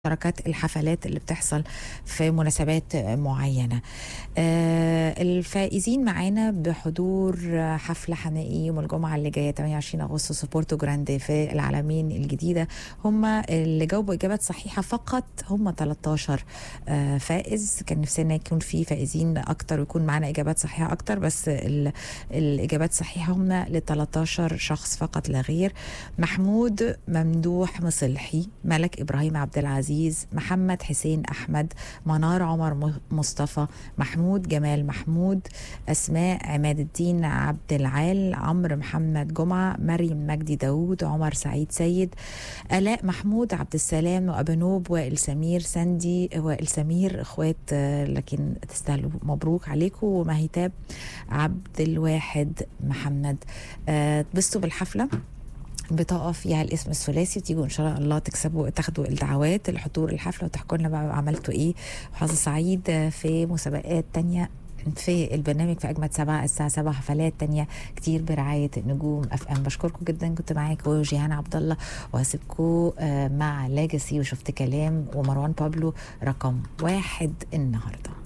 مشاركات الحفلات اللي بتحصل في مناسبات معينة آه، الفائزين معانا بحضور حفلة حنائي يوم الجمعة اللي جاية 28 أغسطس في بورتو جراندي في العالمين الجديدة هم اللي جاوبوا إجابات صحيحة فقط هم 13 آه، فائز كان نفسنا يكون في فائزين أكتر ويكون معانا إجابات صحيحة أكتر بس ال- الإجابات صحيحة هم ل 13 شخص فقط لا غير محمود ممدوح مصلحي ملك إبراهيم عبد العزيز محمد حسين أحمد منار عمر م- مصطفى محمود جمال محمود أسماء عماد الدين عبد العال عمرو محمد جمعة مريم مجدي داوود عمر سعيد سيد آلاء محمود عبد السلام وأبنوب وائل سمير سندي وائل سمير إخوات آه، لكن تستاهلوا مبروك عليكم ومهيتاب عبد الواحد محمد آه، تبسطوا بالحفلة بطاقة فيها الاسم الثلاثي وتيجوا إن شاء الله تكسبوا تاخدوا الدعوات لحضور الحفلة وتحكوا لنا بقى عملتوا إيه وحظ سعيد في مسابقات تانية في البرنامج في أجمد سبعة الساعة سبعة حفلات تانية كتير برعاية نجوم أف أم بشكركم جدا كنت معاكم جيهان عبد الله وهسيبكم آه، مع لاجاسي وشفت كلام ومروان بابلو رقم واحد النهارده